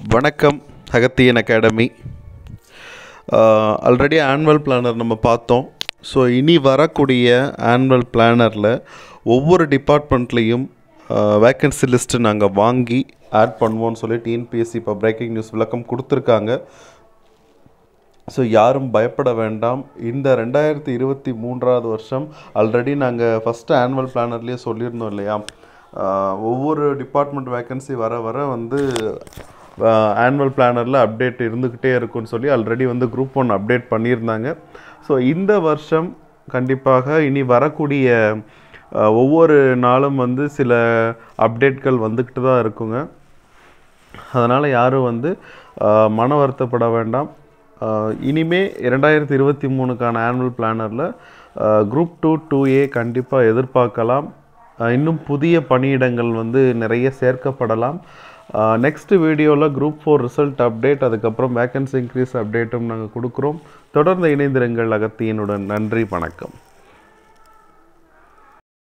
வணக்கம் Agathiyan academy already annual planner நம்ம பார்த்தோம் ஸோ இனி வரக்கூடிய ஆனுவல் பிளானரில் ஒவ்வொரு டிபார்ட்மெண்ட்லேயும் வேக்கன்சி லிஸ்ட்டு நாங்கள் வாங்கி ஆட் பண்ணுவோம்னு சொல்லி டிஎன்பிஎஸ்சி இப்போ பிரேக்கிங் நியூஸ் விளக்கம் கொடுத்துருக்காங்க ஸோ யாரும் பயப்பட வேண்டாம் இந்த ரெண்டாயிரத்தி இருபத்தி மூன்றாவது வருஷம் ஆல்ரெடி நாங்கள் ஃபஸ்ட்டு ஆனுவல் பிளானர்லேயே சொல்லியிருந்தோம் இல்லையா ஆஹ் ஒவ்வொரு டிபார்ட்மெண்ட் வேக்கன்சி வர வர வந்து ஆனுவல் பிளானரில் அப்டேட் இருந்துக்கிட்டே இருக்கும்னு சொல்லி ஆல்ரெடி வந்து குரூப் ஒன் அப்டேட் பண்ணியிருந்தாங்க ஸோ இந்த வருஷம் கண்டிப்பாக இனி வரக்கூடிய ஆஹ் ஒவ்வொரு நாளும் வந்து சில அப்டேட்கள் வந்துக்கிட்டு தான் இருக்குங்க அதனால் யாரும் வந்து ஆஹ் மன வருத்தப்பட வேண்டாம் ஆஹ் இனிமே இரண்டாயிரத்தி இருபத்தி மூணுக்கான ஆனுவல் பிளானரில் குரூப் டூ டூ ஏ கண்டிப்பாக எதிர்பார்க்கலாம் ஆஹ் இன்னும் புதிய பணியிடங்கள் வந்து நிறைய சேர்க்கப்படலாம் நெக்ஸ்ட் வீடியோவில் குரூப் ஃபோர் ரிசல்ட் அப்டேட் அதுக்கப்புறம் வேக்கன்சி இன்க்ரீஸ் அப்டேட்டும் நாங்கள் கொடுக்குறோம் தொடர்ந்து இணைந்திருங்கள் அகத்தியனுடன் நன்றி வணக்கம்